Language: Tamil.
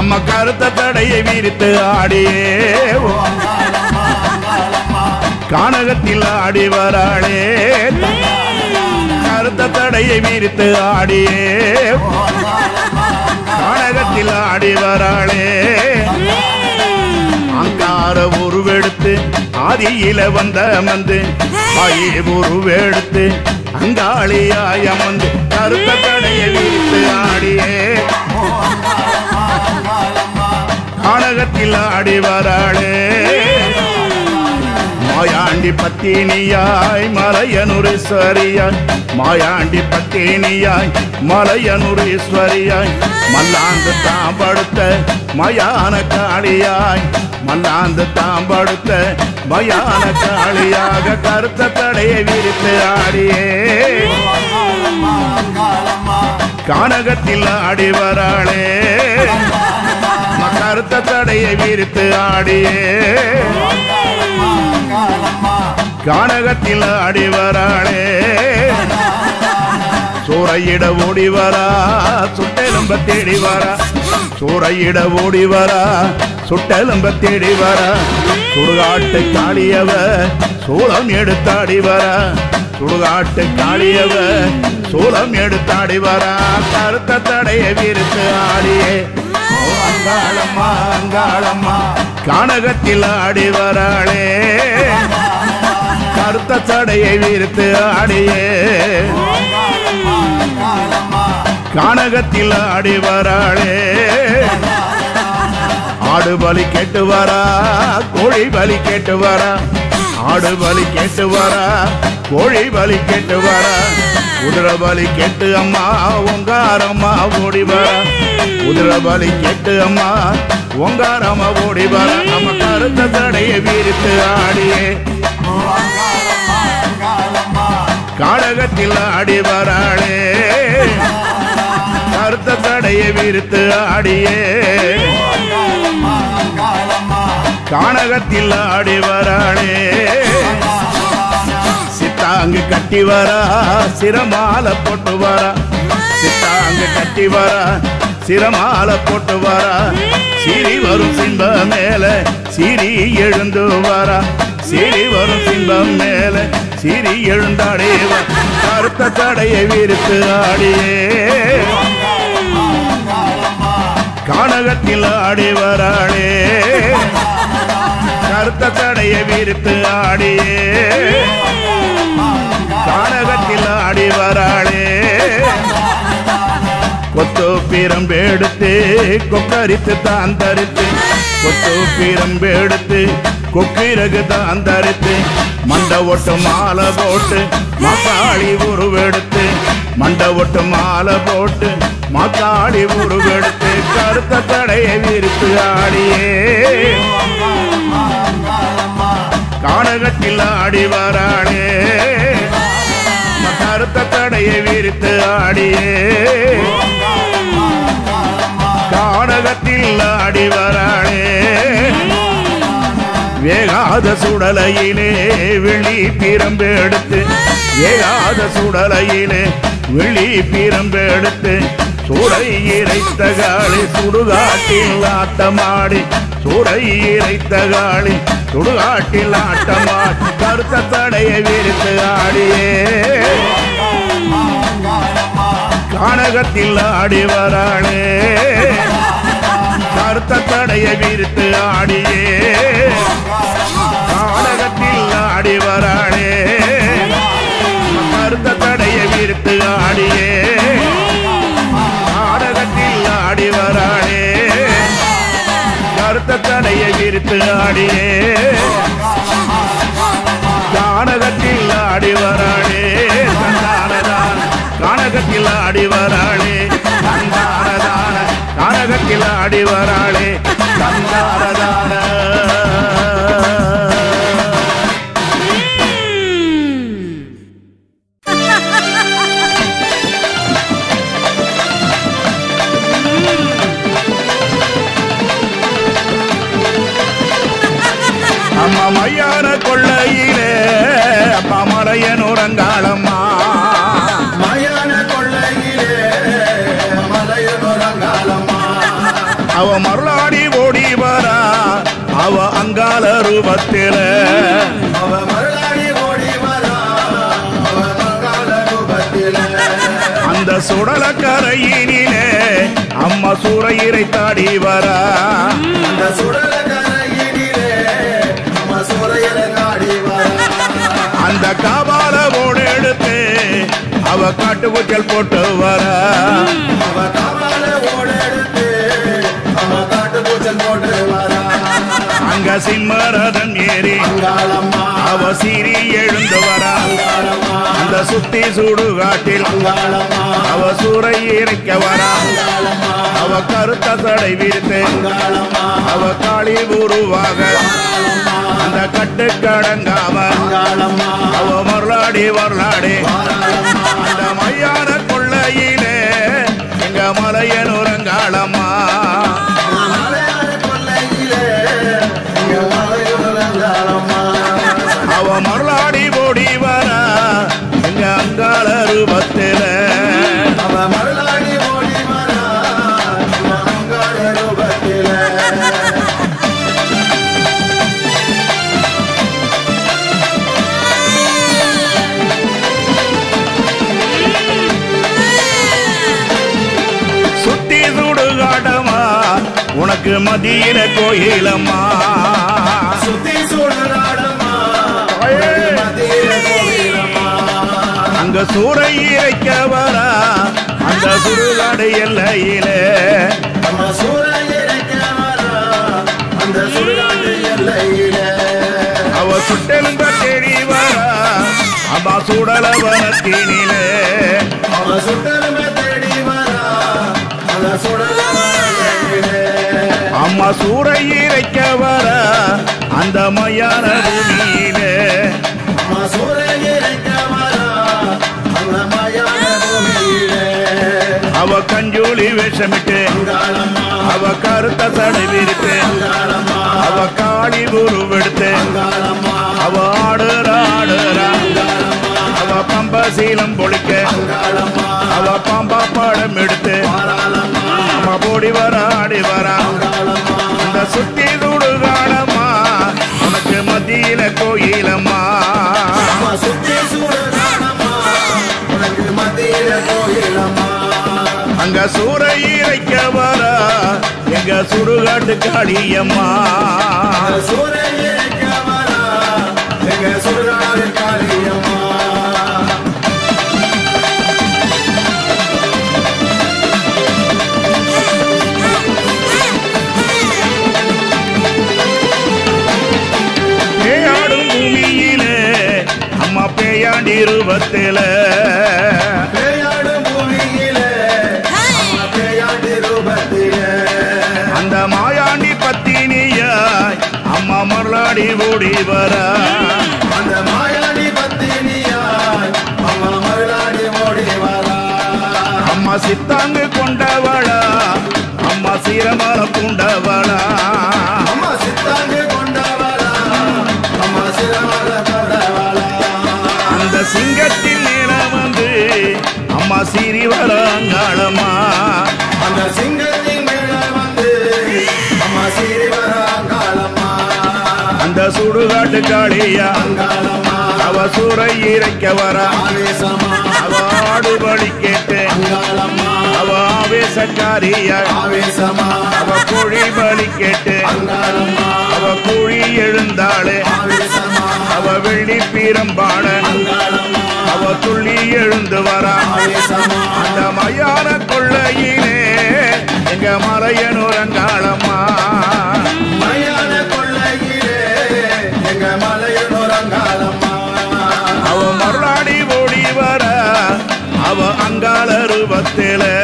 அம்மா கருத்த தடையை விரித்து ஆடியே கானகத்தில் ஆடி வராளே கருத்த தடையை விரித்து ஆடியே கானகத்தில் ஆடி வராளே அங்கார உருவெடுத்து ஆதியில வந்த அமர்ந்து ஆயே உருவெடுத்து அங்காளியாய் அமர்ந்து கருத்த தடையை விரித்து ஆடியே கானகத்தில் ஆடி வராளே மாயாண்டி பத்தினியாய் மலையனுரீஸ்வரியாய் மாயாண்டி பத்தினியாய் மலையனுரீஸ்வரியாய் மல்லாந்து தாம்படுத்த மயான காளியாய் மல்லாந்து தாம்படுத்த மயான காளியாக கருத்த தடையை விரித்து ஆடியே கானகத்தில் ஆடி வராளே கருத்த தடையை விரித்து ஆடியே கானகத்தில் ஆடி வராளே சூறையிட ஓடி வரா சுட்டெலும்ப தேடி வரா சூறையிட ஓடி வரா சுட்டெலும்ப தேடி வரா சுடுகாட்டு காளியவ சூளம் எடுத்தாடி வரா சுடுகாட்டு காளியவ சூளம் எடுத்தாடி வரா கருத்த தடையை விரித்து ஆடியே ஓ அங்காளம்மா அங்காளம்மா கானகத்தில் ஆடி வராளே கருத்த தடையை விரித்து ஆடியே கானகத்தில் ஆடி வராளே ஆடு பலி கேட்டு வரா கோழி பலி கேட்டு வரா ஆடு பலி கேட்டு வரா கோழி பலி கேட்டு வரா குதிரை பலி கேட்டு அம்மா உங்காரம்மா ஓடி வரா குதிரை பலி கேட்டு அம்மா உங்காரம்மா ஓடி வரா நம்ம கருத்த தடையை விரித்து ஆடியே காடகத்தில் ஆடி வராளே கருத்த தடையை விரித்து ஆடியே கானகத்தில் ஆடி வராளே சித்தாங்கு கட்டி வரா சிரமால போட்டு வரா சித்தாங்கு கட்டி வரா சிரமால போட்டு வரா சிரி வரும் சிம்ப மேல சிரி எழுந்து வரா சிரி வரும் சிம்பம் மேல சிரி எழுந்தாடே வா. கருத்த தடையை விரித்து ஆடியே கானகத்தில் ஆடி வராளே கருத்த தடையை விரித்து ஆடியே கானகத்தில் ஆடி வராளே கொத்து பிரம்பெடுத்து கொக்கரித்து தான் தரித்து கொத்து பிரம்பெடுத்து கொக்கிரகு தான் தரித்து மண்ட ஒட்டு மாலை போட்டு மக்காளி உருவெடுத்து மண்ட ஒட்டு மாலை போட்டு மக்காளி உருவெடுத்து கருத்த தடையை விரித்து ஆடியே கானகத்தில் ஆடி வராளே கருத்த தடையை விரித்து ஆடியே கானகத்தில் ஆடி வராளே வேகாத சுடலையிலே வெள்ளி பிரம்பு எடுத்து வேகாத சுடலையிலே வெள்ளி பிரம்பு எடுத்து சூறை இறைத்த காளி சுடுகாட்டில் ஆட்டமாடி சூறை இறைத்த காளி சுடுகாட்டில் ஆட்டமாடி கருத்த தடையை விரித்து ஆடியே கானகத்தில் ஆடி வராளே கருத்த தடையை விரித்து ஆடியே கானகத்தில் ஆடி வராளே கருத்த தடையை விரித்து ஆடியே நாடகத்தில் ஆடி வராளே கருத்த தடையை விரித்து ஆடியே கானகத்தில் ஆடி வராளே தந்தானதான கானகத்தில் ஆடி வராளே தந்தானதான கானகத்தில் ஆடி வராளே தந்தானதான அம்மா மையான கொள்ளையிலே அப்பா மலையனுரங்காளம்மா மயான கொள்ளையிலே மலையனுரங்காலம்மா அவ மருளாடி ஓடி வரா அவ அங்கால ரூபத்தில அவ மருளாடி ஓடி வரா அவ மங்காள ரூபத்திலே அந்த சுடல கரையினிலே அம்மா சூறையிரை தாடி வரா அந்த சுடல கரையினிலே அம்மா சூரையரை நாடி வரா அந்த காபால ஓடு எடுத்து அவ காட்டுக்குச்சல் போட்டு வரா அவ காவால ஓடெடுத்து அவ காட்டு பூச்சல் போட்டு வரா அங்க சிம்மரதன் ஏறி அங்காளம்மா அவ சீறி எழுந்து வரா அங்காளம்மா அந்த சுத்தி சுடுகாட்டில் அங்காளம்மா அவ சூறை இறைக்க வரா அங்காளம்மா அவ கருத்த சடை விரித்து அங்காளம்மா அவ காளி உருவாக அந்த கட்டு கடங்காம அங்காளம்மா அவ மருளாடி வரலாடி வாராளம்மா அந்த மையான கொள்ளையிலே எங்க மலையனுரங்காளம்மா மலையாள கொல்லையிலே இங்க மலையூர் அங்காளம்மா அவ மருளாடி ஓடி வரா எங்க அங்காள ரூபத்தில அவ மருளாடி ஓடி வரா இங்க அங்காள ரூபத்திலே சுத்தி சுடுகாட்டமா உனக்கு மதியில கோயிலம்மா சுத்தி சூழலாடம்மா ஐயே! மத்தியில கோவிலம்மா அங்க சூறை இறைக்க வரா அந்த சுடுகாடு எல்லையிலே நம்ம சூரியனுக்கு வரா அந்த சுடுகாட்டு எல்லையிலே அவ சுட்டெலும்ப தேடி வரா அம்மா சுடல வனத்தினிலே அவ சுட்டருமை தேடி வரா அந்த சுடலாயிலே அம்மா சூறை இறைக்க வரா அந்த மையான பூமியிலே நம்ம சூரியனுக்கு வரா அந்த மயான பூமியிலே அவ கஞ்சூலி வேஷமிட்டு அங்காளம்மா அவ கருத்த சடை விரித்து அங்காளம்மா அவ காளி உருவெடுத்து அங்காளம்மா அவ ஆடுற ஆடுறா அவ பம்ப சீலம் பொழிக்க அங்காளம்மா அவ பம்பா படம் எடுத்து வாராளம்மா அவ போடி வர ஆடி வரா அங்காளம்மா அந்த சுத்தி துடுகாடம்மா உனக்கு மத்தியில கோயிலம்மா அம்மா சுத்தி சூழலாடம்மா உனக்கு மத்தியில கோயிலம்மா அங்க சூறை இறைக்க வரா எங்க சுடுகாட்டு காளியம்மா சூரியனுக்கு வரா எங்க சுடுகாடு காளியம்மா பேயாடும் பூமியிலே அம்மா பேயாண்டி ரூபத்தில பேயாடும் பூமியிலே அம்மா பேயாண்டு ரூபத்திலே அந்த மாயாண்டி பத்தினியாய் அம்மா மருளாடி ஓடி வரா அந்த மாயாடி பத்தினியாய் அம்மா மருளாடி ஓடி வரா அம்மா சித்தாங்கு கொண்டவளா அம்மா சீரமல பூண்டவளா அம்மா சித்தாங்கு கொண்டவளா அம்மா சிரமல கொண்டவளா அந்த சிங்கத்தின் நில வந்து அம்மா சீரி வராங்காளம்மா அந்த சிங்கத்தின் மேல வந்து அம்மா சீரி வரா காலம்மா அந்த சுடுகாட்டு காளியா அங்காளம்மா அவ சூறை இறைக்க வரா ஆவேசமா அவ ஆடுபடி கேட்டு அங்காளம்மா அவ ஆவேசக்காரியா ஆவேசமா அவ குழி பலி கேட்டு அங்காளம்மா அவ குழி எழுந்தாளே ஆவேசமா அவ வெள்ளி பீரம்பாட அங்காளம்மா அவ துள்ளி எழுந்து வரா ஆவேசமா அந்த மயான கொள்ளையிலே எங்க மலையனுரங்காளம்மா மயான கொள்ளையிலே எங்க மலையில் அங்காளம்மா அவ மருளாடி ஓடி வர அவ அங்காள ரூபத்திலே